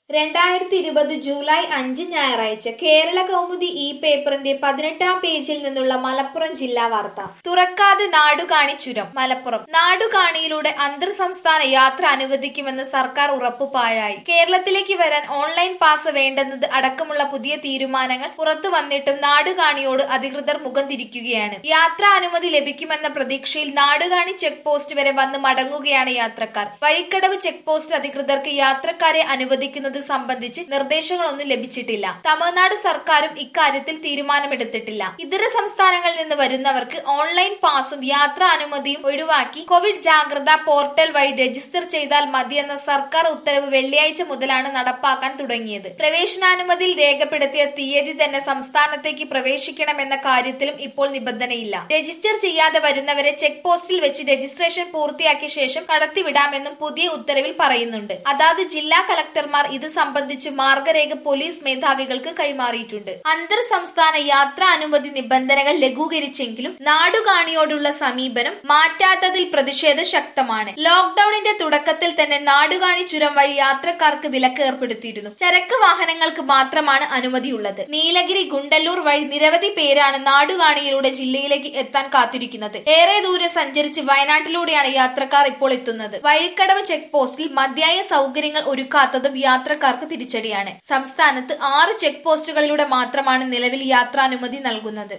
രണ്ടായിരത്തി ഇരുപത് ജൂലൈ അഞ്ച് ഞായറാഴ്ച കേരള കൗമുദി ഈ പേപ്പറിന്റെ പതിനെട്ടാം പേജിൽ നിന്നുള്ള മലപ്പുറം ജില്ലാ വാർത്ത തുറക്കാതെ നാടുകാണി ചുരം മലപ്പുറം നാടുകാണിയിലൂടെ അന്തർ സംസ്ഥാന യാത്ര അനുവദിക്കുമെന്ന് സർക്കാർ ഉറപ്പു പാഴായി കേരളത്തിലേക്ക് വരാൻ ഓൺലൈൻ പാസ് വേണ്ടെന്നത് അടക്കമുള്ള പുതിയ തീരുമാനങ്ങൾ പുറത്തു വന്നിട്ടും നാടുകാണിയോട് അധികൃതർ മുഖം തിരിക്കുകയാണ് യാത്രാ അനുമതി ലഭിക്കുമെന്ന പ്രതീക്ഷയിൽ നാടുകാണി ചെക്ക് പോസ്റ്റ് വരെ വന്ന് മടങ്ങുകയാണ് യാത്രക്കാർ വഴിക്കടവ് ചെക്ക് പോസ്റ്റ് അധികൃതർക്ക് യാത്രക്കാരെ അനുവദിക്കുന്നത് സംബന്ധിച്ച് നിർദ്ദേശങ്ങളൊന്നും ലഭിച്ചിട്ടില്ല തമിഴ്നാട് സർക്കാരും ഇക്കാര്യത്തിൽ തീരുമാനമെടുത്തിട്ടില്ല ഇതര സംസ്ഥാനങ്ങളിൽ നിന്ന് വരുന്നവർക്ക് ഓൺലൈൻ പാസും യാത്രാ അനുമതിയും ഒഴിവാക്കി കോവിഡ് ജാഗ്രത പോർട്ടൽ വഴി രജിസ്റ്റർ ചെയ്താൽ മതിയെന്ന സർക്കാർ ഉത്തരവ് വെള്ളിയാഴ്ച മുതലാണ് നടപ്പാക്കാൻ തുടങ്ങിയത് പ്രവേശനാനുമതിയിൽ രേഖപ്പെടുത്തിയ തീയതി തന്നെ സംസ്ഥാനത്തേക്ക് പ്രവേശിക്കണമെന്ന കാര്യത്തിലും ഇപ്പോൾ നിബന്ധനയില്ല രജിസ്റ്റർ ചെയ്യാതെ വരുന്നവരെ ചെക്ക് പോസ്റ്റിൽ വെച്ച് രജിസ്ട്രേഷൻ പൂർത്തിയാക്കിയ ശേഷം കടത്തിവിടാമെന്നും പുതിയ ഉത്തരവിൽ പറയുന്നുണ്ട് അതാത് ജില്ലാ കലക്ടർമാർ ഇത് സംബന്ധിച്ച് മാർഗരേഖ പോലീസ് മേധാവികൾക്ക് കൈമാറിയിട്ടുണ്ട് അന്തർ സംസ്ഥാന യാത്രാ അനുമതി നിബന്ധനകൾ ലഘൂകരിച്ചെങ്കിലും നാടുകാണിയോടുള്ള സമീപനം മാറ്റാത്തതിൽ പ്രതിഷേധം ശക്തമാണ് ലോക്ഡൌണിന്റെ തുടക്കത്തിൽ തന്നെ നാടുകാണി ചുരം വഴി യാത്രക്കാർക്ക് വിലക്ക് ഏർപ്പെടുത്തിയിരുന്നു ചരക്ക് വാഹനങ്ങൾക്ക് മാത്രമാണ് അനുമതിയുള്ളത് നീലഗിരി ഗുണ്ടല്ലൂർ വഴി നിരവധി പേരാണ് നാടുകാണിയിലൂടെ ജില്ലയിലേക്ക് എത്താൻ കാത്തിരിക്കുന്നത് ഏറെ ദൂരം സഞ്ചരിച്ച് വയനാട്ടിലൂടെയാണ് യാത്രക്കാർ ഇപ്പോൾ എത്തുന്നത് വഴിക്കടവ് ചെക്ക് പോസ്റ്റിൽ മതിയായ സൗകര്യങ്ങൾ ഒരുക്കാത്തതും യാത്രക്കാർക്ക് തിരിച്ചടിയാണ് സംസ്ഥാനത്ത് ആറ് ചെക്ക് പോസ്റ്റുകളിലൂടെ മാത്രമാണ് നിലവിൽ യാത്രാനുമതി നൽകുന്നത്